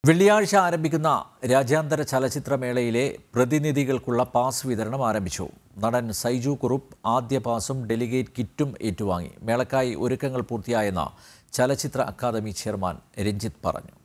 വെള്ളിയാഴ്ച ആരംഭിക്കുന്ന രാജ്യാന്തര ചലച്ചിത്രമേളയിലെ പ്രതിനിധികൾക്കുള്ള പാസ് വിതരണം ആരംഭിച്ചു നടൻ സൈജു കുറുപ്പ് ആദ്യ പാസും ഡെലിഗേറ്റ് കിറ്റും ഏറ്റുവാങ്ങി മേളക്കായി ഒരുക്കങ്ങൾ പൂർത്തിയായെന്ന് ചലച്ചിത്ര അക്കാദമി ചെയർമാൻ രഞ്ജിത്ത് പറഞ്ഞു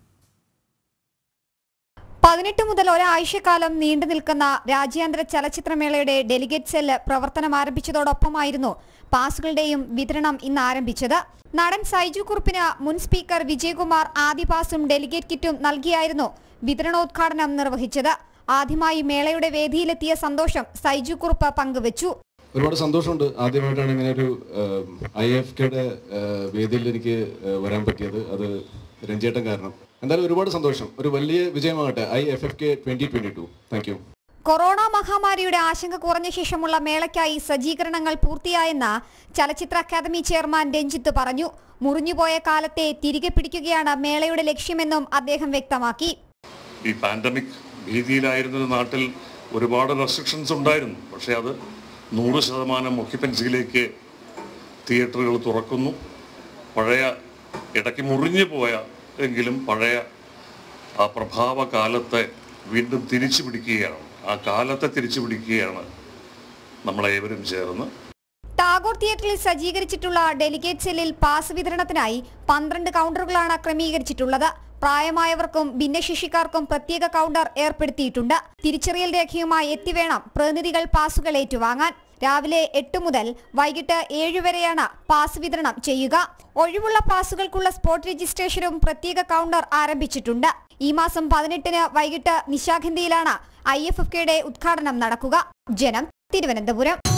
പതിനെട്ട് മുതൽ ഒരാഴ്ചക്കാലം നീണ്ടു നിൽക്കുന്ന രാജ്യാന്തര ചലച്ചിത്രമേളയുടെ ഡെലിഗേറ്റ് സെല്ല് പ്രവർത്തനം ആരംഭിച്ചതോടൊപ്പമായിരുന്നു പാസുകളുടെയും വിതരണം ഇന്ന് ആരംഭിച്ചത് നടൻ സൈജു കുറുപ്പിന് മുൻ സ്പീക്കർ വിജയകുമാർ ആദ്യ പാസും ഡെലിഗേറ്റ് കിറ്റും നൽകിയായിരുന്നു വിതരണോദ്ഘാടനം നിർവഹിച്ചത് ആദ്യമായി മേളയുടെ വേദിയിലെത്തിയ സന്തോഷം സൈജു കുറുപ്പ് പങ്കുവച്ചു ഒരുപാട് സന്തോഷമുണ്ട് ആദ്യമായിട്ടാണ് ഇങ്ങനെ ഒരു ഐ എഫ് കെയുടെ വേദിയിൽ എനിക്ക് ഏഹ്, വരാൻ പറ്റിയത് അത് രഞ്ജേട്ടൻ കാരണം എന്തായാലും ഒരുപാട് സന്തോഷം ഒരു വലിയ വിജയമാകട്ടെ I F F K twenty twenty two thank you corona മഹാമാരിയുടെ ആശങ്ക കുറഞ്ഞ ശേഷമുള്ള മേളയ്ക്കായി സജ്ജീകരണങ്ങൾ പൂർത്തിയായെന്ന് ചലച്ചിത്ര അക്കാദമി ചെയർമാൻ രഞ്ജിത്ത് പറഞ്ഞു മുറിഞ്ഞുപോയ കാലത്തെ തിരികെ പിടിക്കുകയാണ് മേളയുടെ ലക്ഷ്യമെന്നും അദ്ദേഹം വ്യക്തമാക്കി ഈ പാൻഡമിക് ഭീതിയിലായിരുന്ന ഒരു നാട്ടിൽ ഒരുപാട് റെസ്ട്രിക്ഷൻസ് ഉണ്ടായിരുന്നു പക്ഷേ അത് നൂറ് ശതമാനം ഒക്യുപ്പൻസിയിലേക്ക് തിയേറ്ററുകൾ തുറക്കുന്നു പഴയ ഇടയ്ക്ക് മുറിഞ്ഞു പോയ എങ്കിലും പഴയ ആ പ്രഭാവ കാലത്തെ വീണ്ടും തിരിച്ചു പിടിക്കുകയാണ് ആ കാലത്തെ തിരിച്ചു പിടിക്കുകയാണ് നമ്മളേവരും ചേർന്ന് ടാഗോർ തിയേറ്ററിൽ സജ്ജീകരിച്ചിട്ടുള്ള ഡെലിഗേറ്റ് സെല്ലിൽ പാസ് വിതരണത്തിനായി പന്ത്രണ്ട് കൗണ്ടറുകളാണ് ക്രമീകരിച്ചിട്ടുള്ളത് പ്രായമായവർക്കും ഭിന്നശേഷിക്കാർക്കും പ്രത്യേക കൗണ്ടർ ഏർപ്പെടുത്തിയിട്ടുണ്ട് തിരിച്ചറിയൽ രേഖയുമായി എത്തിവേണം പ്രതിനിധികൾ പാസുകൾ ഏറ്റുവാങ്ങാൻ രാവിലെ എട്ട് മുതൽ വൈകിട്ട് ഏഴ് വരെയാണ് പാസ് വിതരണം ചെയ്യുക ഒഴിവുള്ള പാസുകൾക്കുള്ള സ്പോട്ട് രജിസ്ട്രേഷനും പ്രത്യേക കൗണ്ടർ ആരംഭിച്ചിട്ടുണ്ട് ഈ മാസം പതിനെട്ടിന് വൈകിട്ട് നിശാഗന്ധിയിലാണ് ഐ എഫ് എഫ് കെയുടെ ഉദ്ഘാടനം നടക്കുക ജനം തിരുവനന്തപുരം